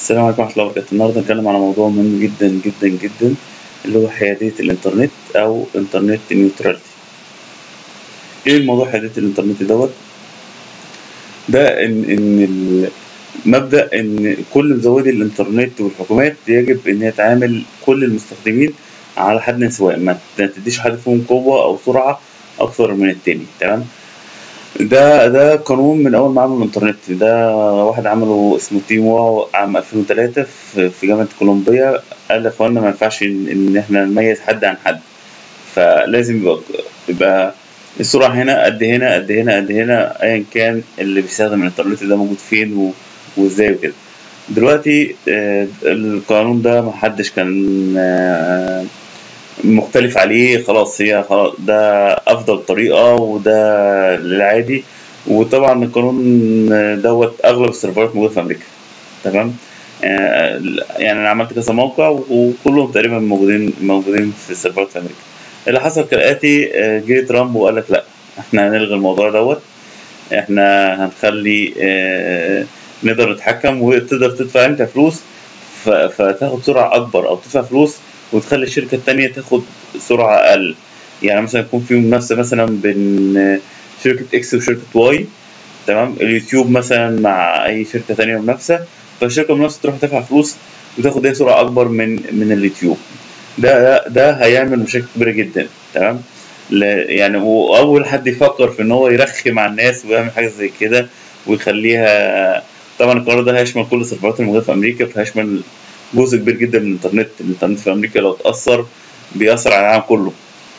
السلام عليكم ورحمة الله وبركاته النهاردة هنتكلم على موضوع مهم جدا جدا جدا اللي هو حيادية الإنترنت أو إنترنت نيوتراليتي إيه الموضوع حيادية الإنترنت دوت ده إن إن مبدأ إن كل مزودي الإنترنت والحكومات يجب إن هي تعامل كل المستخدمين على حد سواء ما تديش حد فيهم قوة أو سرعة أكثر من التاني تمام ده ده قانون من اول ما عملوا الانترنت ده واحد عمله اسمه تيم واو عام 2003 في في جامعه كولومبيا قال يا اخوانا ما ينفعش ان إن احنا نميز حد عن حد فلازم يبقى يبقى السرعه هنا قد هنا قد هنا قد هنا ايا كان اللي بيستخدم الانترنت ده موجود فين و- وازاي وكده دلوقتي آه، القانون ده محدش كان آه، مختلف عليه خلاص هي خلاص ده افضل طريقه وده العادي وطبعا القانون دوت اغلب السيرفرات موجوده في امريكا تمام آه، يعني انا عملت كذا موقع وكلهم تقريبا موجودين موجودين في السيرفرات في امريكا اللي حصل كالاتي آه، جه ترامب وقال لك لا احنا هنلغي الموضوع دوت احنا هنخلي آه، نقدر نتحكم وتقدر تدفع انت فلوس ف- فتاخد سرعه اكبر او تدفع فلوس وتخلي الشركه التانيه تاخد سرعه اقل يعني مثلا يكون في منافسه مثلا بين شركه اكس وشركه واي تمام اليوتيوب مثلا مع اي شركه تانيه منافسه فالشركه المنافسه تروح تدفع فلوس وتاخد هي سرعه اكبر من من اليوتيوب ده ده, ده هيعمل مشاكل كبيره جدا تمام لا- يعني واول حد يفكر في ان هو يرخم على الناس ويعمل حاجه زي كده ويخليها طبعا القرار ده هيشمل كل السيرفرات الموجوده في امريكا فهيشمل جزء كبير جدا من الانترنت الانترنت في امريكا لو اتاثر بيأثر على العالم كله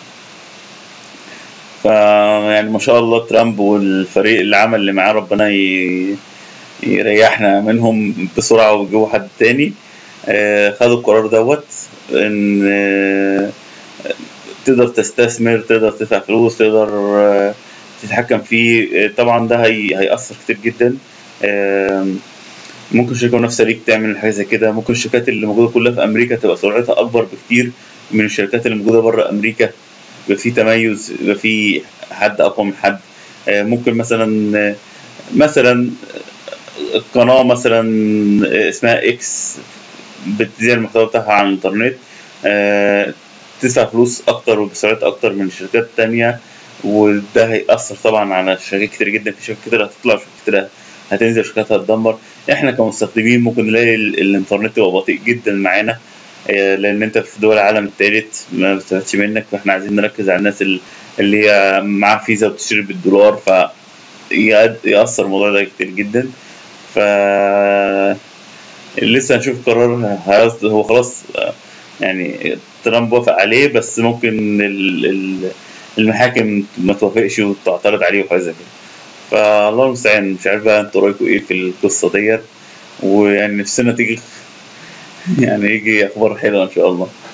ف يعني ما شاء الله ترامب والفريق اللي عمل اللي معاه ربنا ي... يريحنا منهم بسرعة ويجيبوا حد تاني آه، خدوا القرار دوت ان آه، تقدر تستثمر تقدر تدفع فلوس تقدر آه، تتحكم فيه آه، طبعا ده هي... هيأثر كتير جدا آه، ممكن شركة منافسة ليك تعمل حاجة زي كده ممكن الشركات اللي موجودة كلها في أمريكا تبقى سرعتها أكبر بكتير من الشركات اللي موجودة بره أمريكا يبقى في تميز يبقى في حد أقوى من حد آه، ممكن مثلا آه، مثلا قناة مثلا اسمها إكس بتذيع المحتوى بتاعها على الإنترنت آه، تدفع فلوس أكتر وبسرعات أكتر من الشركات التانية وده هيأثر طبعا على شركات كتير جدا في شركات كتير هتطلع وشركات كتير هتنزل شركات هتدمر احنا كمستخدمين ممكن نلاقي ال- الانترنت يبقى بطيء جدا معانا آه، لان انت في دول العالم الثالث ما بتستفادش منك فاحنا عايزين نركز على الناس ال- اللي هي معاها فيزا وبتشتري بالدولار ف يأد- يأثر الموضوع ده كتير جدا ف لسه هنشوف قرار هيصدر هو خلاص آه، يعني ترامب وافق عليه بس ممكن ال- ال- المحاكم ما توافقش وتعترض عليه وحاجه زي كده فالله المستعان مش عارف بقى انتوا رايكم ايه في القصه ديت ويعني نفسنا تيجي يعني يجي اخبار حلوه ان شاء الله